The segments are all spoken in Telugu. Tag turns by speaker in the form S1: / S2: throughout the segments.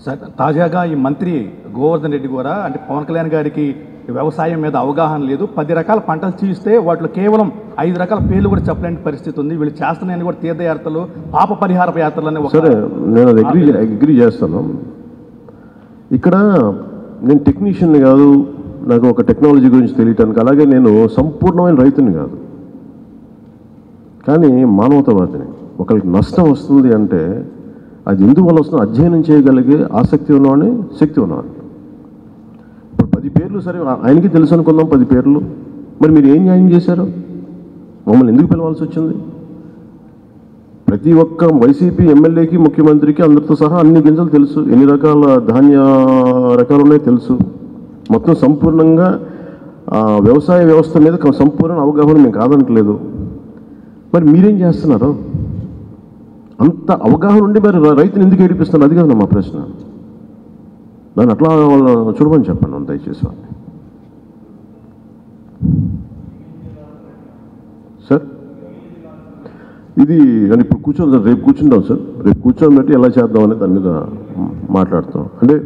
S1: సార్ తాజాగా ఈ మంత్రి గోవర్ధన్ రెడ్డి కూడా అంటే పవన్ కళ్యాణ్ గారికి వ్యవసాయం మీద అవగాహన లేదు పది రకాల పంటలు చీస్తే వాటిలో కేవలం ఐదు రకాల పేర్లు కూడా చెప్పలేని పరిస్థితి ఉంది వీళ్ళు చేస్తున్నాయని కూడా తీర్థయాత్రలు పాప పరిహార యాత్రలు అనే ఒక
S2: సరే నేను అది అగ్రీ అగ్రీ చేస్తాను ఇక్కడ నేను టెక్నీషియన్ కాదు నాకు ఒక టెక్నాలజీ గురించి తెలియటానికి అలాగే నేను సంపూర్ణమైన రైతుని కాదు కానీ మానవతావాదిని ఒకరికి నష్టం వస్తుంది అంటే అది ఎందువల్ల వస్తుందో అధ్యయనం చేయగలిగే ఆసక్తి ఉన్నవాడిని శక్తి ఉన్నవాడిని ఇప్పుడు పది పేర్లు సరే ఆ- ఆయనకి తెలుసు అనుకుందాం పది పేర్లు మరి మీరు ఏం న్యాయం చేశారు మమ్మల్ని ఎందుకు పిలవాల్సి వచ్చింది ప్రతి ఒక్క వైసీపీ ఎమ్మెల్యేకి ముఖ్యమంత్రికి అందరితో సహా అన్ని గింజలు తెలుసు ఎన్ని రకాల ధాన్య రకాలు ఉన్నాయో తెలుసు మొత్తం సంపూర్ణంగా ఆ, వ్యవసాయ వ్యవస్థ మీద ఒక సంపూర్ణ అవగాహన మేము కాదనట్లేదు మరి మీరేం చేస్తున్నారు అంత అవగాహన ఉండి మరి ర- రైతుని ఎందుకు ఏడిపిస్తున్నారు అది కదా మా ప్రశ్న దాన్ని అట్లా వాళ్ళు చూడమని చెప్పండి దయచేసి వాళ్ళని సార్ ఇది అని ఇప్పుడు కూర్చొని సార్ రేపు కూర్చుంటాం సార్ రేపు కూర్చొని బట్టి ఎలా చేద్దాం అనేది దాని మీద మాట్లాడతాం అంటే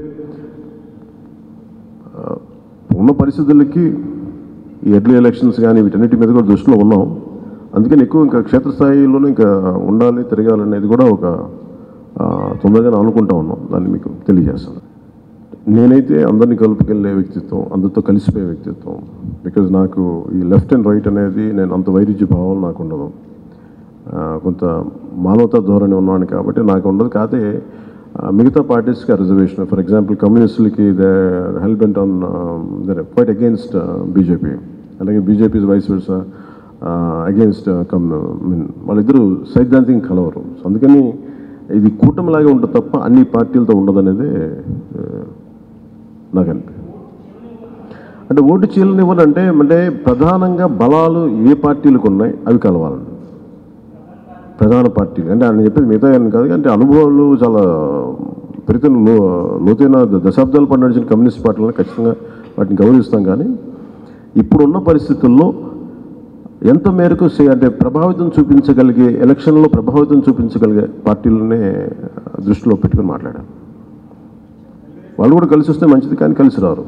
S2: ఆ, ఉన్న పరిస్థితులకి ఈ ఎర్లీ ఎలక్షన్స్ కానీ వీటన్నిటి మీద కూడా దృష్టిలో ఉన్నాం అందుకని ఎక్కువ ఇంకా క్షేత్రస్థాయిలోనే ఇంకా ఉండాలి తిరగాలనేది కూడా ఒక ఆ, తొందరగానే అనుకుంటా ఉన్నాం దాన్ని మీకు తెలియజేస్తాను నేనైతే అందరినీ కలుపుకెళ్ళే వ్యక్తిత్వం అందరితో కలిసిపోయే వ్యక్తిత్వం బికాజ్ నాకు ఈ లెఫ్ట్ అండ్ రైట్ అనేది నేను అంత వైరుధ్య భావం నాకు ఉండదు ఆ, కొంత మానవతా ధోరణి ఉన్నాను కాబట్టి నాకు ఉండదు కాకపోతే ఆ, మిగతా పార్టీస్కి రిజర్వేషన్ ఫర్ ఎగ్జాంపుల్ కమ్యూనిస్టులకి they help on there quite against BJP అలాగే BJP vice versa against come mean వాళ్ళిద్దరూ సైద్ధాంతిక కలవరు సో అందుకని ఇది కూటమిలాగే ఉంటుంది తప్ప అన్ని పార్టీలతో ఉండదనేది ఆ, నాకు అనిపి అంటే ఓటు చీలనివ్వనంటే అంటే ప్రధానంగా బలాలు ఏ పార్టీలకు ఉన్నాయి అవి కలవాలండి ప్రధాన పార్టీలు అంటే ఆయన చెప్పేది మిగతా అని కాదు అంటే అనుభవాలు చాలా పెరిగిన లో లోతైన ద- దశాబ్దాల పాటు నడిచిన కమ్యూనిస్ట్ పార్టీలను ఖచ్చితంగా వాటిని గౌరవిస్తాం కానీ ఇప్పుడున్న పరిస్థితుల్లో ఎంత మేరకు సే- అంటే ప్రభావితం చూపించగలిగే ఎలక్షన్లో ప్రభావితం చూపించగలిగే పార్టీలనే దృష్టిలో పెట్టుకుని మాట్లాడాను వాళ్ళు కూడా కలిసి వస్తే మంచిది కానీ కలిసి రారు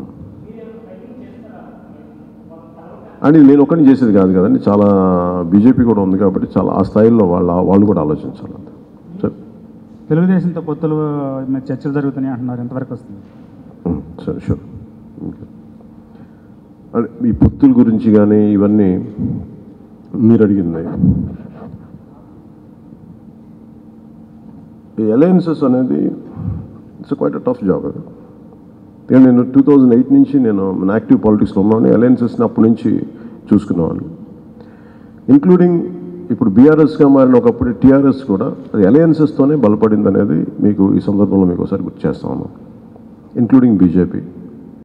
S2: అని నేను ఒకరిని చేసేది కాదు కదండి చాలా బీజేపీ కూడా ఉంది కాబట్టి చాలా ఆ స్థాయిలో వాళ్ళ వాళ్ళు కూడా ఆలోచించాలి సరే
S3: తెలుగుదేశంతో పొత్తులు మీద చర్చలు జరుగుతున్నాయి అంటున్నారు ఎంతవరకు వస్తుంది
S2: ఉమ్, సరే షూర్ ఓకే. అదే ఈ పొత్తుల గురించి కానీ ఇవన్నీ మీరు అడిగింది ఈ అలయన్సెస్ అనేది it's quite a tough job అది ఇక నేను టూ థౌజండ్ ఎయిట్ నుంచి నేను మన యాక్టివ్ పాలిటిక్స్లో ఉన్నాను అలయన్సెస్ని అప్పటి నుంచి చూసుకునేవాళ్ళు ఇంక్లూడింగ్ ఇప్పుడు బీఆర్ఎస్గా మారిన ఒకప్పుడు టీఆర్ఎస్ కూడా అది అలయన్సెస్తోనే బలపడింది అనేది మీకు ఈ సందర్భంలో మీకు ఒకసారి గుర్తు చేస్తా ఉన్నాను ఇంక్లూడింగ్ బీజేపీ